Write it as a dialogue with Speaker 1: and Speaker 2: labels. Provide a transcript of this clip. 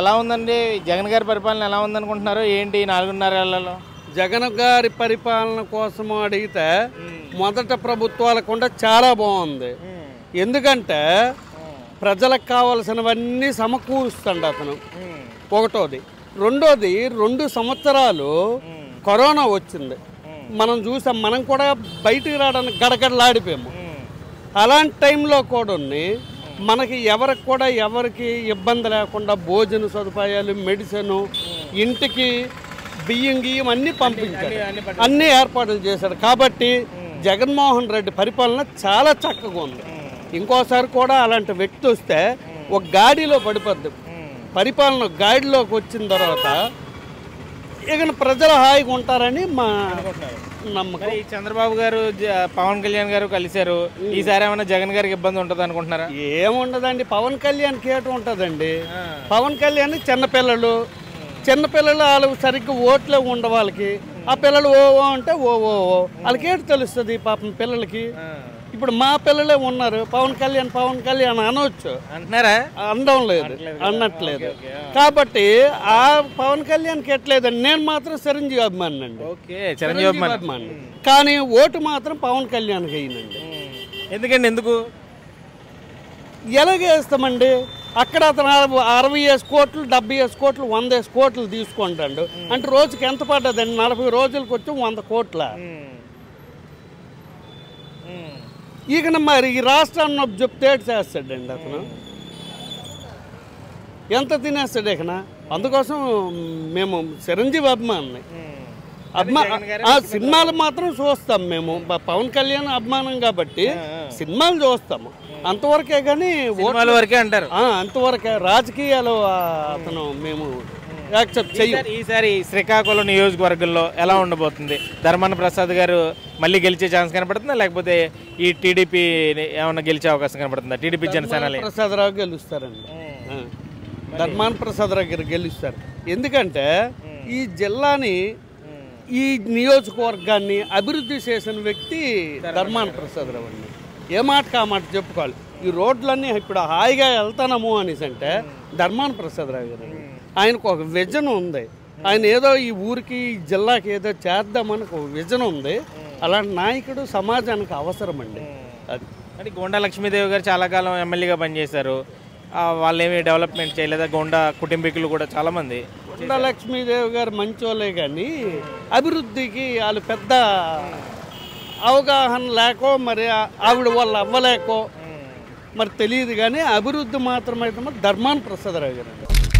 Speaker 1: ఎలా ఉందండి జగన్ గారి పరిపాలన ఎలా ఉందనుకుంటున్నారు ఏంటి ఈ నాలుగున్నరేళ్లలో
Speaker 2: జగన్ గారి పరిపాలన కోసం అడిగితే మొదట ప్రభుత్వాల కూడా చాలా బాగుంది ఎందుకంటే ప్రజలకు కావలసినవన్నీ సమకూరుస్తాడు అతను ఒకటోది రెండోది రెండు సంవత్సరాలు కరోనా వచ్చింది మనం చూసాం మనం కూడా బయటికి రావడానికి గడగడలాడిపోయాము అలాంటి టైంలో కూడా ఉన్నాయి. మనకి ఎవరికి కూడా ఎవరికి ఇబ్బంది లేకుండా భోజన సదుపాయాలు మెడిసిన్ ఇంటికి బియ్యం గియ్యం అన్నీ పంపించాడు అన్ని ఏర్పాట్లు చేశాడు కాబట్టి జగన్మోహన్ రెడ్డి పరిపాలన చాలా చక్కగా ఉంది ఇంకోసారి కూడా అలాంటి వ్యక్తి వస్తే ఒక గాడిలో పడిపోద్ది పరిపాలన గాడిలోకి వచ్చిన తర్వాత ఇక ప్రజలు హాయిగా ఉంటారని మా నమ్మకం
Speaker 1: మరి చంద్రబాబు గారు జ- పవన్ కళ్యాణ్ గారు కలిశారు ఈసారి ఏమైనా జగన్ గారికి ఇబ్బంది ఉంటుంది అనుకుంటున్నారా
Speaker 2: ఏముండదండి పవన్ కళ్యాణ్ కేట ఉంటుందండి పవన్ కళ్యాణ్ చిన్నపిల్లలు చిన్నపిల్లలు వాళ్ళు సరిగ్గా ఓట్లే ఉండ వాళ్ళకి ఆ పిల్లలు ఓ ఓ అంటే ఓ ఓ ఓ వాళ్ళకి ఏంటి తెలుస్తుంది పాపం పిల్లలకి ఇప్పుడు మా పిల్లలే ఉన్నారు పవన్ కళ్యాణ్ పవన్ కళ్యాణ్ అనవచ్చు
Speaker 1: అంటున్నారా
Speaker 2: అనడం లేదు అన్నట్లేదు కాబట్టి ఆ పవన్ కళ్యాణ్కి ఎట్లేదండి నేను మాత్రం చిరంజీవి అభిమాని అండి
Speaker 1: ఓకే చిరంజీవి అభిమాని.
Speaker 2: అభిమాని కానీ ఓటు మాత్రం పవన్ కళ్యాణ్కి అయిందండి
Speaker 1: ఎందుకండి ఎందుకు
Speaker 2: ఎలాగేస్తామండి అక్కడ అతను అరవై- అరవై వేసి కోట్లు డెబ్బై వేసి కోట్లు వంద వేసి కోట్లు తీసుకుంటాడు అంటే రోజుకి ఎంత పడ్డదండి నలభై రోజులకు వచ్చి వంద కోట్ల ఇక మరి ఈ రాష్ట్రాన్ని ఒక చెప్తే ఏడు చేస్తాడండి అతను ఎంత తినేస్తాడు ఇక అందుకోసం మేము చిరంజీవి అభిమాని అభిమా ఆ సినిమాలు మాత్రం చూస్తాం మేము ప- పవన్ కళ్యాణ్ అభిమానం కాబట్టి సినిమాలు చూస్తాము అంతవరకే కానీ ఓ-
Speaker 1: సినిమాల వరకే అంటారు
Speaker 2: ఆ, అంతవరకే రాజకీయాలు ఆ, అతను మేము యాక్సెప్ట్ చెయ్యం
Speaker 1: ఈసారి- ఈసారి శ్రీకాకుళం నియోజకవర్గంలో ఎలా ఉండబోతుంది ధర్మాన ప్రసాద్ గారు మళ్ళీ గెలిచే ఛాన్స్ కనపడుతుందా లేకపోతే ఈ టీడీపీ ఏమైనా గెలిచే అవకాశం కనపడుతుందా టీడీపీ జనసేన
Speaker 2: ప్రసాదరావు గెలుస్తారండి ఆ. ధర్మాన ప్రసాదరావు గారు గెలుస్తారు ఎందుకంటే ఈ జిల్లాని ఈ నియోజకవర్గాన్ని అభివృద్ధి చేసిన వ్యక్తి ధర్మాన ప్రసాదరావు అండి ఏ మాటకు ఆ మాట చెప్పుకోవాలి ఈ రోడ్లన్నీ ఇప్పుడు హాయిగా వెళ్తానము అనేసి అంటే ధర్మాన ప్రసాదరావు గారు ఆయనకు ఒక విజన్ ఉంది ఆయన ఏదో ఈ ఊరికి ఈ జిల్లాకి ఏదో చేద్దామని ఒక విజన్ ఉంది అలాంటి నాయకుడు సమాజానికి అవసరం అండి అది
Speaker 1: అంటే గోండా లక్ష్మీదేవి గారు చాలా కాలం ఎమ్మెల్యేగా పనిచేశారు ఆ, వాళ్ళు ఏమీ డెవలప్మెంట్ చేయలేదా గోండా కుటుంబీకులు కూడా చాలా మంది
Speaker 2: కొండ లక్ష్మీదేవి గారు మంచోళ్ళే కానీ అభివృద్ధికి వాళ్ళు పెద్ద అవగాహన లేకో మరి ఆ- ఆవిడ వాళ్ళు అవ్వలేకో మరి తెలియదు కానీ అభివృద్ధి మాత్రమైతే మరి ధర్మాన ప్రసాదరావు గారు